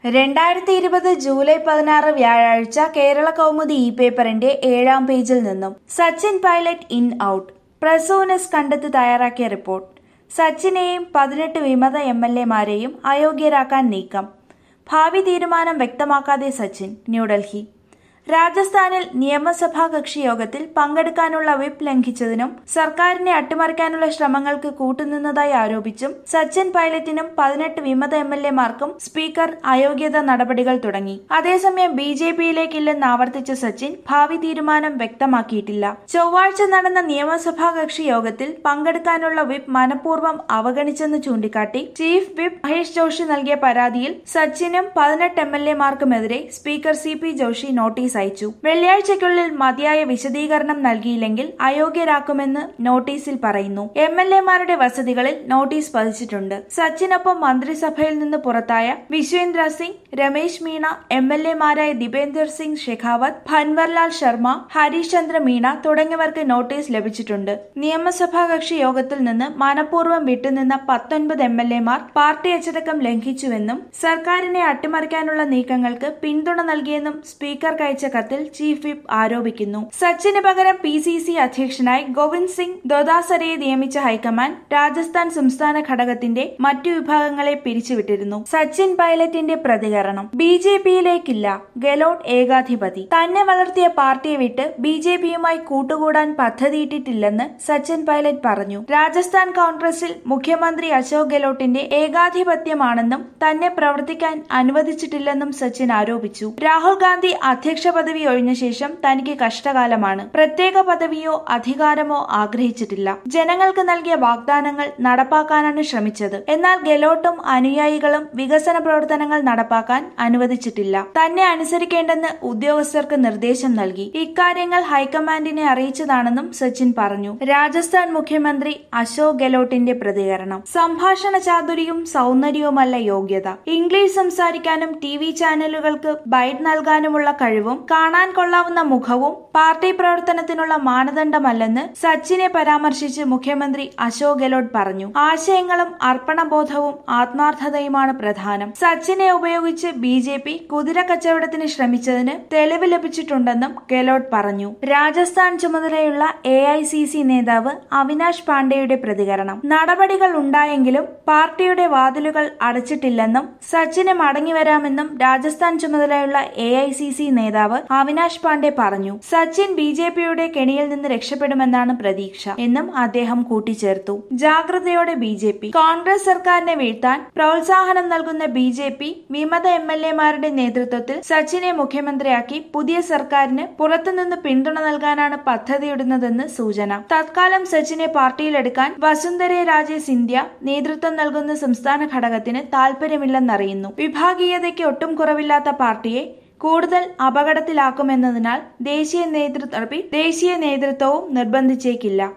രണ്ടായിരത്തി ഇരുപത് ജൂലൈ പതിനാറ് വ്യാഴാഴ്ച കേരള കൗമുദി ഇ പേപ്പറിന്റെ ഏഴാം പേജിൽ നിന്നും സച്ചിൻ പൈലറ്റ് ഇൻ ഔട്ട് പ്രസൂനസ് കണ്ടെത്തി തയ്യാറാക്കിയ റിപ്പോർട്ട് സച്ചിനെയും പതിനെട്ട് വിമത എം എൽ എമാരെയും അയോഗ്യരാക്കാൻ നീക്കം ഭാവി തീരുമാനം വ്യക്തമാക്കാതെ സച്ചിൻ ന്യൂഡൽഹി രാജസ്ഥാനിൽ നിയമസഭാ കക്ഷി യോഗത്തിൽ പങ്കെടുക്കാനുള്ള വിപ്പ് ലംഘിച്ചതിനും സർക്കാരിനെ അട്ടിമറിക്കാനുള്ള ശ്രമങ്ങൾക്ക് കൂട്ടുനിന്നതായി ആരോപിച്ചും സച്ചിൻ പൈലറ്റിനും പതിനെട്ട് വിമത എം എൽ എമാർക്കും സ്പീക്കർ അയോഗ്യത നടപടികൾ തുടങ്ങി അതേസമയം ബി ജെ പിയിലേക്കില്ലെന്ന് ആവർത്തിച്ച സച്ചിൻ ഭാവി തീരുമാനം വ്യക്തമാക്കിയിട്ടില്ല ചൊവ്വാഴ്ച നടന്ന നിയമസഭാ കക്ഷി യോഗത്തിൽ പങ്കെടുക്കാനുള്ള വിപ്പ് മനഃപൂർവ്വം അവഗണിച്ചെന്ന് ചൂണ്ടിക്കാട്ടി ചീഫ് വിപ്പ് മഹേഷ് ജോഷി നൽകിയ പരാതിയിൽ സച്ചിനും പതിനെട്ട് എം എൽ എമാർക്കുമെതിരെ speaker C P Joshi notice അയച്ചു വെള്ളിയാഴ്ചയ്ക്കുള്ളിൽ മതിയായ വിശദീകരണം നൽകിയില്ലെങ്കിൽ അയോഗ്യരാക്കുമെന്ന് നോട്ടീസിൽ പറയുന്നു എം എൽ എമാരുടെ വസതികളിൽ നോട്ടീസ് പതിച്ചിട്ടുണ്ട് സച്ചിനൊപ്പം മന്ത്രിസഭയിൽ നിന്ന് പുറത്തായ വിശ്വേന്ദ്ര സിംഗ് രമേശ് മീണ എം എൽ എമാരായ ദീപേന്ദർ സിംഗ് ഷെഖാവത്ത് ഭൻവർലാൽ ശർമ്മ ഹരീഷ് ചന്ദ്ര മീണ തുടങ്ങിയവർക്ക് നോട്ടീസ് ലഭിച്ചിട്ടുണ്ട് നിയമസഭാ കക്ഷി യോഗത്തിൽ നിന്ന് മനഃപൂർവ്വം വിട്ടുനിന്ന പത്തൊൻപത് എം എൽ എമാർ പാർട്ടി അച്ചടക്കം ലംഘിച്ചുവെന്നും സർക്കാരിനെ അട്ടിമറിക്കാനുള്ള നീക്കങ്ങൾക്ക് പിന്തുണ നൽകിയെന്നും സ്പീക്കർക്ക് അയച്ച കത്തിൽ ചീഫ് വിപ്പ് ആരോപിക്കുന്നു സച്ചിന് പകരം പി സി സി അധ്യക്ഷനായി ഗോവിന്ദ് സിംഗ് ദോദാസരയെ നിയമിച്ച ഹൈക്കമാൻഡ് രാജസ്ഥാൻ സംസ്ഥാന ഘടകത്തിന്റെ മറ്റു വിഭാഗങ്ങളെ പിരിച്ചുവിട്ടിരുന്നു സച്ചിൻ പൈലറ്റിന്റെ പ്രതികരണം ബി ജെ പിയിലേക്കില്ല ഗെലോട്ട് ഏകാധിപതി തന്നെ വളർത്തിയ പാർട്ടിയെ വിട്ട് ബി ജെ പിയുമായി കൂട്ടുകൂടാൻ പദ്ധതിയിട്ടിട്ടില്ലെന്ന് സച്ചിൻ പൈലറ്റ് പറഞ്ഞു രാജസ്ഥാൻ കോൺഗ്രസിൽ മുഖ്യമന്ത്രി അശോക് ഗെലോട്ടിന്റെ ഏകാധിപത്യമാണെന്നും തന്നെ പ്രവർത്തിക്കാൻ അനുവദിച്ചിട്ടില്ലെന്നും സച്ചിൻ ആരോപിച്ചു രാഹുൽ ഗാന്ധി അധ്യക്ഷ പദവി ഒഴിഞ്ഞ ശേഷം തനിക്ക് കഷ്ടകാലമാണ് പ്രത്യേക പദവിയോ അധികാരമോ ആഗ്രഹിച്ചിട്ടില്ല ജനങ്ങൾക്ക് നൽകിയ വാഗ്ദാനങ്ങൾ നടപ്പാക്കാനാണ് ശ്രമിച്ചത് എന്നാൽ ഗെലോട്ടും അനുയായികളും വികസന പ്രവർത്തനങ്ങൾ നടപ്പാക്കാൻ അനുവദിച്ചിട്ടില്ല തന്നെ അനുസരിക്കേണ്ടെന്ന് ഉദ്യോഗസ്ഥർക്ക് നിർദ്ദേശം നൽകി ഇക്കാര്യങ്ങൾ ഹൈക്കമാൻഡിനെ അറിയിച്ചതാണെന്നും സച്ചിൻ പറഞ്ഞു രാജസ്ഥാൻ മുഖ്യമന്ത്രി അശോക് ഗെലോട്ടിന്റെ പ്രതികരണം സംഭാഷണ ചാതുരിയും സൗന്ദര്യവുമല്ല യോഗ്യത ഇംഗ്ലീഷ് സംസാരിക്കാനും ടി വി ചാനലുകൾക്ക് ബൈറ്റ് നൽകാനുമുള്ള കഴിവും കാണാൻ കൊള്ളാവുന്ന മുഖവും പാർട്ടി പ്രവർത്തനത്തിനുള്ള മാനദണ്ഡമല്ലെന്ന് സച്ചിനെ പരാമർശിച്ച് മുഖ്യമന്ത്രി അശോക് ഗെലോട്ട് പറഞ്ഞു ആശയങ്ങളും അർപ്പണബോധവും ആത്മാർത്ഥതയുമാണ് പ്രധാനം സച്ചിനെ ഉപയോഗിച്ച് ബി ജെ പി കുതിര കച്ചവടത്തിന് ശ്രമിച്ചതിന് തെളിവ് ലഭിച്ചിട്ടുണ്ടെന്നും ഗെലോട്ട് പറഞ്ഞു രാജസ്ഥാൻ ചുമതലയുള്ള എ ഐ സി സി നേതാവ് അവിനാഷ് പാണ്ഡെയുടെ പ്രതികരണം നടപടികൾ ഉണ്ടായെങ്കിലും പാർട്ടിയുടെ വാതിലുകൾ അടച്ചിട്ടില്ലെന്നും സച്ചിന് മടങ്ങിവരാമെന്നും രാജസ്ഥാൻ ചുമതലയുള്ള എ ഐ സി സി നേതാവ് അവിനാഷ് പാണ്ഡെ പറഞ്ഞു സച്ചിൻ ബി ജെ പിയുടെ കെണിയിൽ നിന്ന് രക്ഷപ്പെടുമെന്നാണ് പ്രതീക്ഷ എന്നും അദ്ദേഹം കൂട്ടിച്ചേർത്തു ജാഗ്രതയോടെ ബി ജെ പി കോൺഗ്രസ് സർക്കാരിനെ വീഴ്ത്താൻ പ്രോത്സാഹനം നൽകുന്ന ബി ജെ പി വിമത എം എൽ എമാരുടെ നേതൃത്വത്തിൽ സച്ചിനെ മുഖ്യമന്ത്രിയാക്കി പുതിയ സർക്കാരിന് പുറത്തുനിന്ന് പിന്തുണ നൽകാനാണ് പദ്ധതിയിടുന്നതെന്ന് സൂചന തത്കാലം സച്ചിനെ പാർട്ടിയിലെടുക്കാൻ വസുന്ധരെ രാജെ സിന്ധ്യ നേതൃത്വം നൽകുന്ന സംസ്ഥാന ഘടകത്തിന് താൽപര്യമില്ലെന്നറിയുന്നു വിഭാഗീയതയ്ക്ക് ഒട്ടും കുറവില്ലാത്ത പാർട്ടിയെ കൂടുതൽ അപകടത്തിലാക്കുമെന്നതിനാൽ ദേശീയ നേതൃത്വ ദേശീയ നേതൃത്വവും നിർബന്ധിച്ചേക്കില്ല